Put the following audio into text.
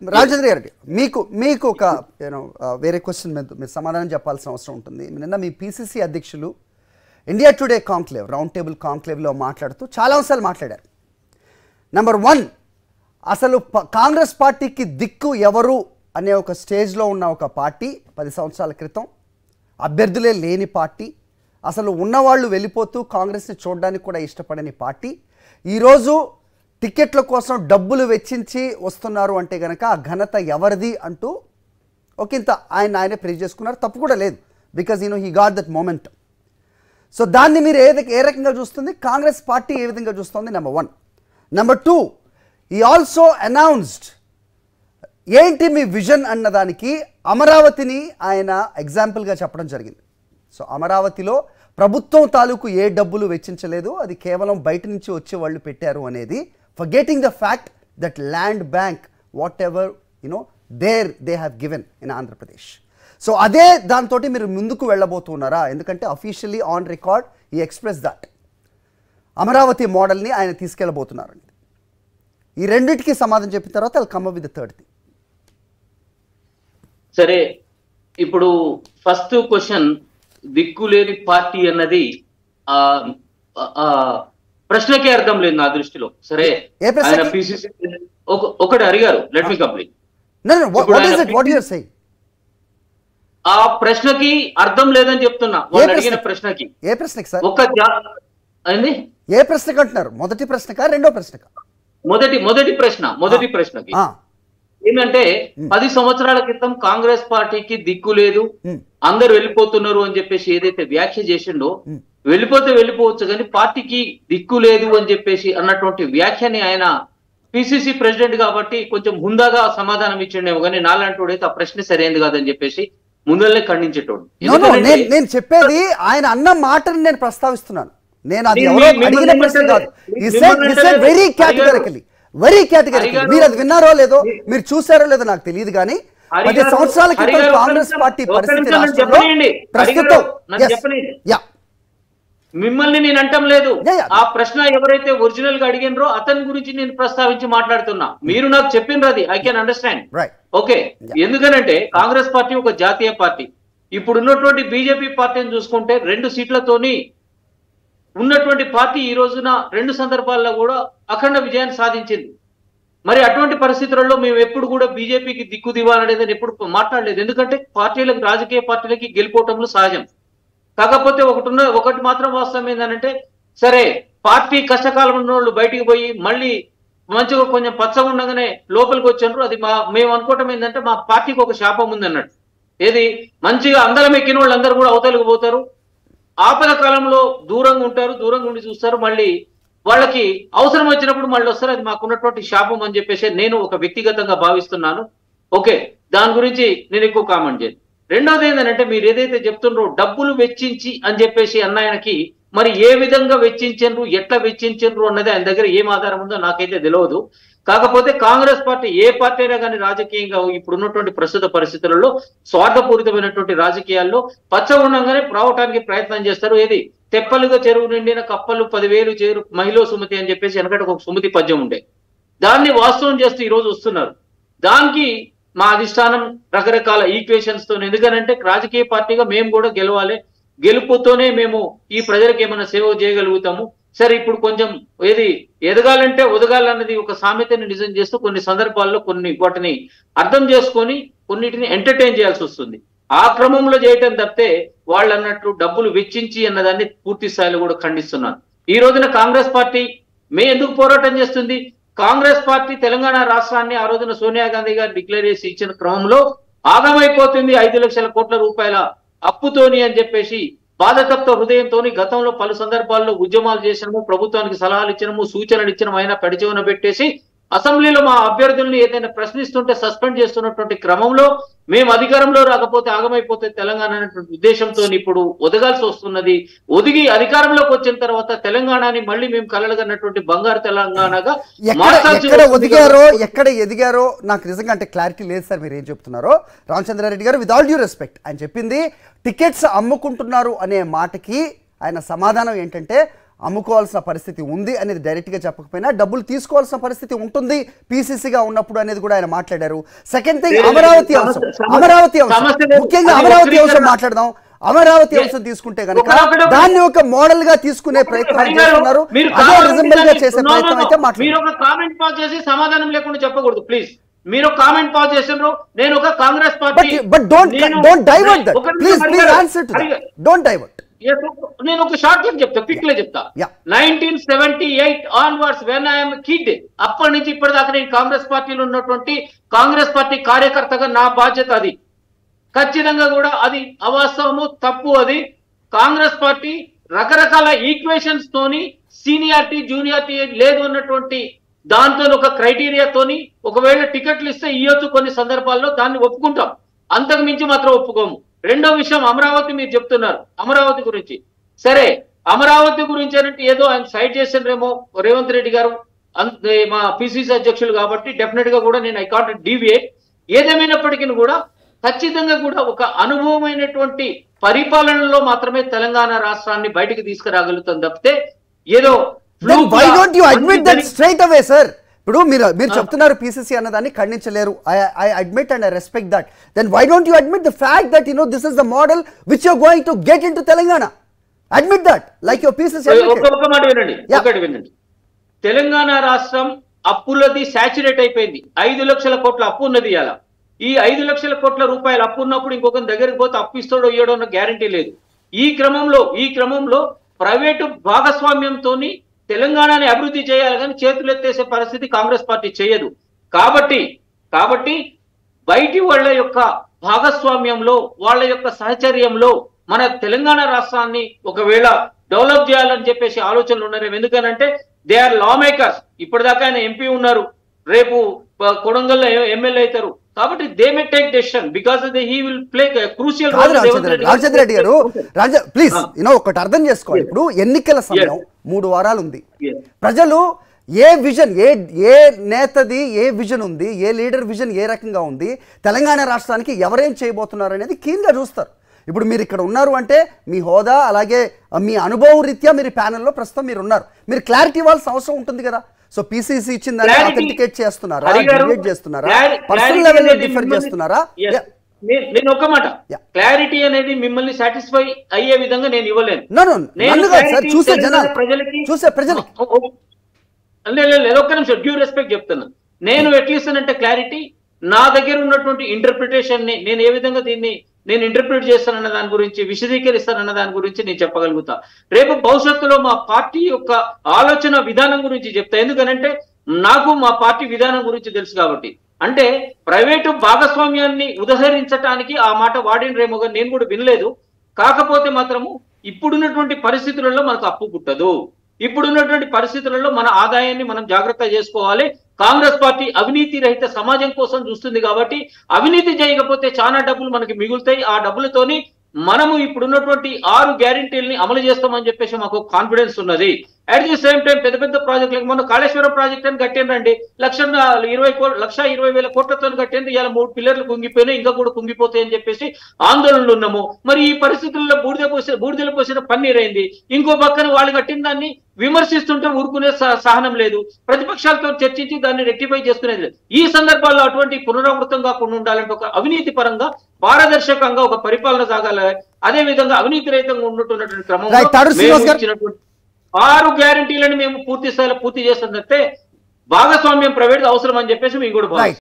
రాజేంద్ర గారు మీకు మీకు ఒక యూనో వేరే క్వశ్చన్ మీద మీరు సమాధానం చెప్పాల్సిన అవసరం ఉంటుంది నిన్న మీ పిసిసి అధ్యక్షులు India Today conclave round table కాంక్లేవ్లో మాట్లాడుతూ చాలా అంశాలు మాట్లాడారు నెంబర్ వన్ అసలు ప- కాంగ్రెస్ పార్టీకి దిక్కు ఎవరు అనే ఒక స్టేజ్లో ఉన్న ఒక పార్టీ పది సంవత్సరాల క్రితం అభ్యర్థులే లేని పార్టీ అసలు ఉన్నవాళ్ళు వెళ్ళిపోతూ కాంగ్రెస్ని చూడడానికి కూడా ఇష్టపడని పార్టీ ఈరోజు టికెట్ల కోసం డబ్బులు వెచ్చించి వస్తున్నారు అంటే గనక ఆ ఘనత ఎవరిది అంటూ ఒకంత ఆయన ఆయనే ప్రే చేసుకున్నారు తప్పు కూడా లేదు because you know he got that moment so దాన్ని మీరు ఏ ఏ రకంగా చూస్తుంది కాంగ్రెస్ పార్టీ ఏ విధంగా చూస్తుంది నెంబర్ వన్ నెంబర్ టూ ఈ ఆల్సో అనౌన్స్డ్ ఏంటి మీ విజన్ అన్నదానికి అమరావతిని ఆయన ఎగ్జాంపుల్గా చెప్పడం జరిగింది సో అమరావతిలో ప్రభుత్వం తాలూకు ఏ డబ్బులు వెచ్చించలేదు అది కేవలం బయట నుంచి వచ్చే వాళ్ళు పెట్టారు అనేది forgetting the fact that land bank whatever you know there they have given in Andhra Pradesh so అదే దాంతో మీరు ముందుకు వెళ్ళబోతున్నారా ఎందుకంటే అఫీషియలీ ఆన్ రికార్డ్ ఈ ఎక్స్ప్రెస్ దట్ అమరావతి మోడల్ని ఆయన తీసుకెళ్ళబోతున్నారు ఈ రెండింటికి సమాధానం చెప్పిన తర్వాత అది కమ్ విత్ థర్డ్ థింగ్ సరే ఇప్పుడు ఫస్ట్ క్వశ్చన్ దిక్కులేని పార్టీ అన్నది ఆ ఆ, ప్రశ్నకే అర్థం లేదు నా దృష్టిలో సరే ఏ ప్రశ్నకి? ఆయన పిసిసి ఒకటి అడిగారు లెట్ మీ కంప్లీట్ వాట్ ఇప్పుడు ఈస్ ఆయన ఇట్ వాట్ యూర్ సెయింగ్ ఆ ప్రశ్నకి అర్థం లేదని చెప్తున్నా వాళ్ళు ప్రశ్న? అడిగిన ప్రశ్నకి ఏ ప్రశ్నకి సార్ ఒక జా అయింది ఏ ప్రశ్నకు అంటున్నారు మొదటి ప్రశ్నకా రెండో ప్రశ్నకా మొదటి మొదటి ప్రశ్న మొదటి ప్రశ్నకి ఆ, ఏంటంటే పది సంవత్సరాల క్రితం కాంగ్రెస్ పార్టీకి దిక్కు లేదు ఉమ్, అందరు వెళ్ళిపోతున్నారు అని చెప్పేసి ఏదైతే వ్యాఖ్య చేసిండో ఉమ్. వెళ్ళిపోతే వెళ్ళిపోవచ్చు కానీ పార్టీకి దిక్కు లేదు అని చెప్పేసి అన్నటువంటి వ్యాఖ్యని ఆయన పిసిసి ప్రెసిడెంట్ కాబట్టి కొంచెం హుందాగా సమాధానం ఇచ్చిండేమో కానీ నాలాంటి ఆ ప్రశ్న సరైనది కాదని చెప్పేసి ముందరనే ఖండించేటోడు No, no, ఎందుకంటే నేను నేను చెప్పేది ఆయన అన్న మాటని నేను ప్రస్తావిస్తున్నాను నేను అది మీ- ఎవరో మీ- అడిగిన మిమ్మల్ని ప్రశ్న కాదు అంటే- ఈ మిమ్మల్ని సెడ్ ఈ సెడ్ అంటే వెరీ అడిగారు. కేటగరికలీ వెరీ కేటగరికలీ అడిగారు. మీరు అది విన్నారో లేదో మీ- మీరు చూసారో లేదో నాకు తెలియదు కానీ పది అడిగారు. సంవత్సరాల క్రితం అడిగారు. ఒక్క కాంగ్రెస్ నిమిషం, పార్టీ ఒక్క పరిస్థితి నిమిషం నన్ను రాష్ట్రంలో చెప్పనీయండి. ప్రస్తుతం అడిగారు. నన్ను Yes. చెప్పనీయండి. యా మిమ్మల్ని నేను అంటం లేదు Yeah, yeah. ఆ ప్రశ్న ఎవరైతే ఒరిజినల్ గా అడిగినరో అతని గురించి నేను ప్రస్తావించి మాట్లాడుతున్నా మీరు నాకు చెప్పిండ్రు అది I can understand right okay Yeah. ఎందుకనంటే కాంగ్రెస్ పార్టీ ఒక జాతీయ పార్టీ ఇప్పుడు ఉన్నటువంటి బీజేపీ పార్టీని చూసుకుంటే రెండు సీట్లతోని ఉన్నటువంటి పార్టీ ఈ రోజున రెండు సందర్భాల్లో కూడా అఖండ విజయాన్ని సాధించింది మరి అటువంటి పరిస్థితులలో మేము ఎప్పుడు కూడా బీజేపీకి దిక్కు దివాలనేది ఎప్పుడు మాట్లాడలేదు ఎందుకంటే పార్టీలకు రాజకీయ పార్టీలకి గెలిపోవటంలో సహజం కాకపోతే ఒకటి ఉన్న ఒకటి మాత్రం వాస్తవం ఏంటంటే సరే పార్టీ కష్టకాలం ఉన్న వాళ్ళు బయటికి పోయి మళ్ళీ మంచిగా కొంచెం పచ్చగా ఉండగానే లోపలికి వచ్చిండ్రు అది మా మేము అనుకోవటం ఏంటంటే మా పార్టీకి ఒక శాపం ఉంది అన్నట్టు ఏది మంచిగా అందరం ఎక్కిన వాళ్ళందరూ కూడా అవతలికి పోతారు ఆపద కాలంలో దూరంగా ఉంటారు దూరంగా ఉండి చూస్తారు మళ్ళీ వాళ్ళకి అవసరం వచ్చినప్పుడు మళ్ళీ వస్తారు అది మాకున్నటువంటి శాపం అని చెప్పేసి నేను ఒక వ్యక్తిగతంగా భావిస్తున్నాను ఓకే దాని గురించి నేను ఎక్కువ కామెంట్ చేయను రెండోది ఏంటంటే మీరు ఏదైతే చెప్తుండ్రో డబ్బులు వెచ్చించి అని చెప్పేసి అన్నాయనకి మరి ఏ విధంగా వెచ్చించండ్రు ఎట్లా వెచ్చించండ్రు అన్నది ఆయన దగ్గర ఏం ఆధారం ఉందో నాకైతే తెలియదు కాకపోతే కాంగ్రెస్ పార్టీ ఏ పార్టీ అయినా కానీ రాజకీయంగా ఇప్పుడు ఉన్నటువంటి ప్రస్తుత పరిస్థితులలో స్వార్థపూరితమైనటువంటి రాజకీయాల్లో పచ్చ ఉండగానే రావటానికి ప్రయత్నం చేస్తారు ఏది తెప్పలుగా చెరువు నిండిన కప్పలు పదివేలు చేరు మహిళ సుమతి అని చెప్పేసి వెనకటి ఒక సుమతి పద్యం ఉండే దాన్ని వాస్తవం చేస్తూ ఈ రోజు వస్తున్నారు దానికి మా అధిష్టానం రకరకాల ఈక్వేషన్స్ తో ఎందుకనంటే రాజకీయ పార్టీగా మేము కూడా గెలవాలి గెలుపుతోనే మేము ఈ ప్రజలకు ఏమైనా సేవ చేయగలుగుతాము సరే ఇప్పుడు కొంచెం ఏది ఎదగాలంటే ఒదగాలన్నది ఒక సామెతని నిజం చేస్తూ కొన్ని సందర్భాల్లో కొన్ని వాటిని అర్థం చేసుకొని కొన్నిటిని ఎంటర్టైన్ చేయాల్సి వస్తుంది ఆ క్రమంలో చేయటం తప్పితే వాళ్ళు అన్నట్లు డబ్బులు వెచ్చించి అన్నదాన్ని పూర్తి స్థాయిలో కూడా ఖండిస్తున్నాను ఈ రోజున కాంగ్రెస్ పార్టీ మే ఎందుకు పోరాటం చేస్తుంది కాంగ్రెస్ పార్టీ తెలంగాణ రాష్ట్రాన్ని ఆ రోజున సోనియా గాంధీ గారు డిక్లేర్ చేసి ఇచ్చిన క్రమంలో ఆగమైపోతుంది ఐదు లక్షల కోట్ల రూపాయల అప్పుతోని అని చెప్పేసి బాధతప్త హృదయంతో గతంలో పలు సందర్భాల్లో ఉద్యమాలు చేసినము ప్రభుత్వానికి సలహాలు ఇచ్చినము సూచనలు ఇచ్చినము అయినా పెడిచెవున పెట్టేసి అసెంబ్లీలో మా అభ్యర్థుల్ని ఏదైనా ప్రశ్నిస్తుంటే సస్పెండ్ చేస్తున్నటువంటి క్రమంలో మేము అధికారంలో రాకపోతే ఆగమైపోతే తెలంగాణ అనేటువంటి ఉద్దేశంతో ఇప్పుడు ఒదగాల్సి వస్తున్నది ఒదిగి అధికారంలోకి వచ్చిన తర్వాత తెలంగాణని మళ్ళీ మేము కలలుగన్నటువంటి బంగారు తెలంగాణగా ఎక్కడ మార్చాల్సి ఎక్కడ వస్తుంది ఒదిగారో కాబట్టి- ఎక్కడ ఎదిగారో నాకు నిజంగా అంటే క్లారిటీ లేదు సార్ మీరు ఏం చెప్తున్నారో రామచంద్రారెడ్డి గారు విత్ ఆల్ డ్యూ రెస్పెక్ట్ ఆయన చెప్పింది టికెట్స్ అమ్ముకుంటున్నారు అనే మాటకి ఆయన సమాధానం ఏంటంటే అమ్ముకోవాల్సిన పరిస్థితి ఉంది అనేది డైరెక్ట్గా చెప్పకపోయినా డబ్బులు తీసుకోవాల్సిన పరిస్థితి ఉంటుంది పీసీసీగా ఉన్నప్పుడు అనేది కూడా ఆయన మాట్లాడారు సెకండ్ థింగ్ లేదు, అమరావతి సమస్య- అంశం సమస్య- అమరావతి అంశం సమస్య లేదు. ముఖ్యంగా అది అమరావతి అంశం వక్రీకరణ. మాట్లాడదాం అమరావతి Yes. అంశం తీసుకుంటే కనుక ఒక- ఒకటి- దాన్ని ఒక మోడల్ గా తీసుకునే ప్రయత్నం హరి గారు, చేస్తున్నారు మీరు అదే కావాలంటే రిజంబుల్ గా దాన్ని- చేసే No, no, ప్రయత్నం no. అయితే మీరు మాట్లాడారు ఒక కామెంట్ పాస్ చేసి సమాధానం లేకుండా చెప్పకూడదు ప్లీజ్ మీరు ఒక కామెంట్ పాస్ చేసినారు నేను ఒక Congress but party but don't నేను- డోంట్ డైవర్ట్ దట్ ఒక నిమిషం please Hari please garu, answer to Hari garu. Don't divert Yes, నేను ఒక షార్ట్ క్లిప్ చెప్తా క్విక్ లో చెప్తా Yeah. Nineteen seventy eight onwards when I'm kid అప్పటి నుంచి ఇప్పటిదాకా నేను కాంగ్రెస్ పార్టీలో ఉన్నటువంటి కాంగ్రెస్ పార్టీ కార్యకర్తగా నా బాధ్యత అది ఖచ్చితంగా కూడా అది అవాస్తవము తప్పు అది కాంగ్రెస్ పార్టీ రకరకాల ఈక్వేషన్స్ తోని సీనియారిటీ జూనియారిటీ లేదు అన్నటువంటి దాంతో ఒక క్రైటీరియాతోని ఒకవేళ టికెట్లు ఇస్తే ఇవ్వచ్చు కొన్ని సందర్భాల్లో దాన్ని ఒప్పుకుంటాం అంతకు మించి మాత్రం ఒప్పుకోము రెండో విషయం అమరావతి మీరు చెప్తున్నారు అమరావతి గురించి సరే అమరావతి గురించి అంటే ఏదో ఆయన సైడ్ చేసిండ్రేమో రేవంత్ రెడ్డి గారు అన్- ఏ మా పిసిసి అధ్యక్షులు కాబట్టి డెఫినెట్ గా కూడా నేను ఐ కాంట్ డీవియేట్ ఏదేమైనప్పటికీ కూడా ఖచ్చితంగా కూడా ఒక అనుభవమైనటువంటి పరిపాలనలో మాత్రమే తెలంగాణ రాష్ట్రాన్ని బయటికి తీసుకురాగలుగుతాం తప్పితే ఏదో దెన్ fluke వై గా డోంట్ యు అడ్మిట్ దట్ మంచిదని- స్ట్రైట్ అవే సార్ ఇప్పుడు మీరు మీరు చెప్తున్నారు పీసీసీ అన్నదాన్ని ఖండించలేరు I I admit and I respect that then why don't you admit the fact that you know this is the model which you going to get in to Telangana admit that like your PCC ఒక ఒక మాట వినండి Yeah. ఒకటి వినండి తెలంగాణ రాష్ట్రం అప్పులది saturate అయిపోయింది ఐదు లక్షల కోట్ల అప్పు ఉన్నది ఇవాళ ఈ ఐదు లక్షల కోట్ల రూపాయల అప్పు ఉన్నప్పుడు ఇంకొక దగ్గరికి పోతే అప్పు ఇస్తాడో ఇయ్యడో అన్న గ్యారంటీ లేదు ఈ క్రమంలో ఈ క్రమంలో ప్రైవేటు భాగస్వామ్యంతోని తెలంగాణని అభివృద్ధి చేయాలి కానీ చేతులు ఎత్తేసే పరిస్థితి కాంగ్రెస్ పార్టీ చేయదు కాబట్టి కాబట్టి బయటి వాళ్ళ యొక్క భాగస్వామ్యంలో వాళ్ళ యొక్క సహచర్యంలో మన తెలంగాణ రాష్ట్రాన్ని ఒకవేళ డెవలప్ చేయాలని చెప్పేసి ఆలోచనలు ఉన్నారు ఎందుకనంటే దే ఆర్ లా మేకర్స్ ఇప్పటిదాకా ఆయన ఎంపీ ఉన్నారు రేపు ప- కొడంగల్లో ఎమ్మెల్యే అవుతారు కాబట్టి they may take decision because he will play crucial కాదు రామచంద్ర రెడ్డి రామచంద్ర రెడ్డి గారు రాజ ప్లీజ్ యూనో ఒకటి అర్థం చేసుకోవాలి ఇప్పుడు ఎన్నికల సమయం మూడు వారాలు ఉంది Yes. ప్రజలు ఏ విజన్ ఏ ఏ నేతది ఏ విజన్ ఉంది ఏ లీడర్ విజన్ ఏ రకంగా ఉంది తెలంగాణ రాష్ట్రానికి ఎవరేం చేయబోతున్నారు అనేది కీన్గా చూస్తారు ఇప్పుడు మీరు ఇక్కడ ఉన్నారు అంటే మీ హోదా అలాగే మీ అనుభవం రీత్యా మీరు ప్యానెల్లో ప్రస్తుతం మీరు ఉన్నారు మీరు క్లారిటీ ఇవ్వాల్సిన అవసరం ఉంటుంది కదా సో పీసీసీ ఇచ్చిందని Clarity- అథెంటికేట్ చేస్తున్నారా హరి గారు, డిబేట్ చేస్తున్నారా clari- పర్సనల్ clarity లెవెల్లో అనేది డిఫర్ మిమ్మల్ని- చేస్తున్నారా Yes. Yeah. నేను- నేను ఒక మాట Yeah. క్లారిటీ అనేది మిమ్మల్ని సాటిస్ఫై అయ్యే విధంగా నేను ఇవ్వలేను No, no, నేను నన్ను కాదు సార్, clarity చూసే తెలంగాణ జనాలు. ప్రజలకి చూసే ప్రజలకి. ఓ- ఓ- లేదు, లేదు, లేదు, ఒక్క నిమిషం డ్యూ రెస్పెక్ట్ చెప్తున్నా నేను ఎట్లిస్తానంటే క్లారిటీ నా దగ్గర ఉన్నటువంటి ఇంటర్ప్రిటేషన్ ని నేను ఏ విధంగా దీన్ని నేను ఇంటర్ప్రిట్ చేస్తానన్న దాని గురించి విశదీకరిస్తానన్న దాని గురించి నేను చెప్పగలుగుతా రేపు భవిష్యత్తులో మా పార్టీ యొక్క ఆలోచన విధానం గురించి చెప్తా ఎందుకనంటే నాకు మా పార్టీ విధానం గురించి తెలుసు కాబట్టి అంటే ప్రైవేటు భాగస్వామ్యాన్ని ఉదహరించటానికి ఆ మాట వాడినరేమో కానీ నేను కూడా వినలేదు కాకపోతే మాత్రము ఇప్పుడున్నటువంటి పరిస్థితులలో మనకు అప్పు పుట్టదు ఇప్పుడున్నటువంటి పరిస్థితులలో మన ఆదాయాన్ని మనం జాగ్రత్త చేసుకోవాలి కాంగ్రెస్ పార్టీ అవినీతి రహిత సమాజం కోసం చూస్తుంది కాబట్టి అవినీతి చేయకపోతే చాలా డబ్బులు మనకి మిగులుతాయి ఆ డబ్బులతోని మనము ఇప్పుడున్నటువంటి ఆరు గ్యారంటీల్ని అమలు చేస్తామని చెప్పేసి మాకు కాన్ఫిడెన్స్ ఉన్నది అట్ ది సేమ్ టైం పెద్ద పెద్ద ప్రాజెక్టులకు మొన్న కాళేశ్వరం ప్రాజెక్ట్ అని కట్టిండ్రండి లక్ష ఇరవై కోట్ల లక్ష ఇరవై వేల కోట్లతో కట్టింది ఇలా మూడు పిల్లర్లు కుంగిపోయినాయి ఇంకా కూడా కుంగిపోతాయి అని చెప్పేసి ఆందోళనలు ఉన్నాము మరి ఈ పరిస్థితుల్లో బూడిద పోసిన బూడిదలు పోసిన పన్నీర్ అయింది ఇంకో పక్కన వాళ్ళు కట్టిన దాన్ని విమర్శిస్తుంటే ఊరుకునే స- సహనం లేదు ప్రతిపక్షాలతో చర్చించి దాన్ని రెక్టిఫై చేసుకునేది లేదు ఈ సందర్భాల్లో అటువంటి పునరావృతం కాకుండా ఉండాలంటే ఒక అవినీతి పరంగా పారదర్శకంగా ఒక పరిపాలన సాగాలి అదే విధంగా అవినీతి రహితంగా ఉన్నటువంటి క్రమంలో Right, తాడు మేము శ్రీనివాస్ గారు. ఇచ్చినటువంటి ఆరు గ్యారంటీలను మేము పూర్తి స్థాయిలో పూర్తి చేస్తాం తప్పితే భాగస్వామ్యం ప్రైవేట్ అవసరం అని చెప్పేసి మేము కూడా భావిస్తాం. రైట్